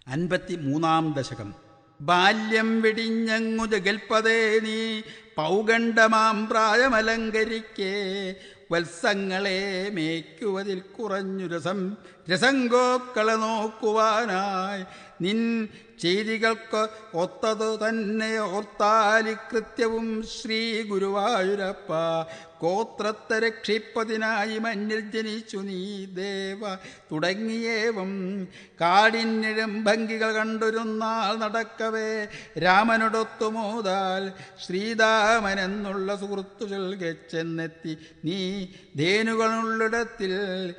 അൻപത്തി മൂന്നാം ദശകം ബാല്യം വെടിഞ്ഞങ്ങു ജഗൽപതേ നീ പൗഗണ്ഡമാം പ്രായമലങ്കരിക്കേ വത്സങ്ങളെ മേയ്ക്കുവതിൽ കുറഞ്ഞു രസം രസങ്കോക്കളെ നോക്കുവാനായി നിൻ ചെയ്തികൾക്ക് ഒത്തതു തന്നെ ഓർത്താലി കൃത്യവും ശ്രീ ഗുരുവായൂരപ്പ ഗോത്രത്തെ രക്ഷിപ്പതിനായി മഞ്ഞിൽ ജനിച്ചു നീ ദേവ തുടങ്ങിയേവം കാടിന്നിഴും ഭംഗികൾ കണ്ടൊരു നാൾ നടക്കവേ രാമനോടൊത്തു മോതാൽ ശ്രീതാമനെന്നുള്ള സുഹൃത്തു ചെന്നെത്തി നീ ധേനുകളുള്ളിടത്തിൽ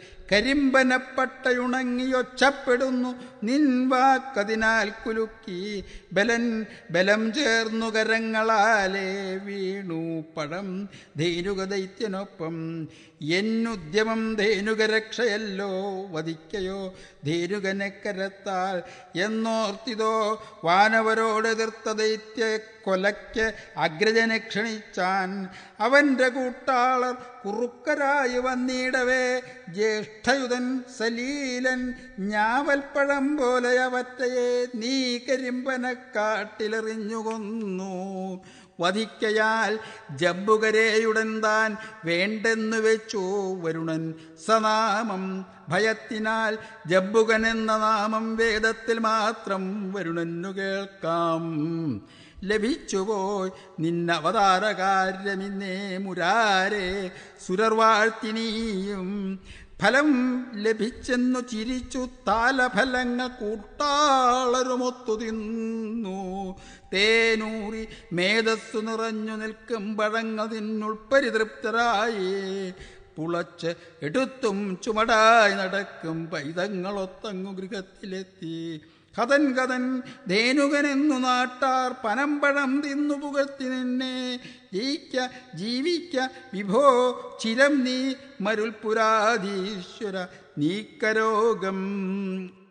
കരിമ്പനപ്പട്ടയുണങ്ങിയൊച്ചപ്പെടുന്നു നിൻ വാക്കതിനാൽ കുലുക്കി ബലൻ ബലം ചേർന്നു കരങ്ങളാലേ വീണു പഴം ധേനുക ദൈത്യനൊപ്പം എന്നുദ്യമം ധേനുകരക്ഷയല്ലോ വധിക്കയോ ധേനുകനെ കരത്താൽ എന്നോർത്തിതോ വാനവരോട് എതിർത്ത ദൈത്യ കൊലയ്ക്ക് അഗ്രജനെ ക്ഷണിച്ചാൻ അവന്റെ കൂട്ടാളർ കുറുക്കരായി വന്നിടവേ ജ്യേഷ്ഠയുതൻ സലീലൻ ഞാവൽപ്പഴം പോലെ അവറ്റയെ നീ കരിമ്പനക്കാട്ടിലെറിഞ്ഞു കൊന്നു വധിക്കയാൽ ജബ്ബുകരേയുടൻ താൻ വേണ്ടെന്നു വെച്ചു വരുണൻ സനാമം ഭയത്തിനാൽ ജബ്ബുകൻ എന്ന നാമം വേദത്തിൽ മാത്രം വരുണനു കേൾക്കാം ലഭിച്ചുപോയി നിന്നവതാരകാര്യമിന്നേ മുരാരെ സുരർവാഴ്ത്തിനിയും ഫലം ലഭിച്ചെന്നു ചിരിച്ചു താലഫലങ്ങൾ കൂട്ടാളരുമൊത്തു തിന്നു തേനൂറി മേധസ്സു നിറഞ്ഞു നിൽക്കും പഴങ്ങൾ തിന്നുൾപ്പരിതൃപ്തരായി പുളച്ച് എടുത്തും ചുമടായി നടക്കും പൈതങ്ങളൊത്തങ്ങു ഗൃഹത്തിലെത്തി കഥൻ കഥൻ ധേനുകനെന്നു നാട്ടാർ പനമ്പഴം തിന്നു പുകഴ്ത്തി നിന്നെ ജയിക്ക ജീവിക്ക വിഭോ ചിരം നീ മരുൾപുരാധീശ്വര നീക്കരോഗം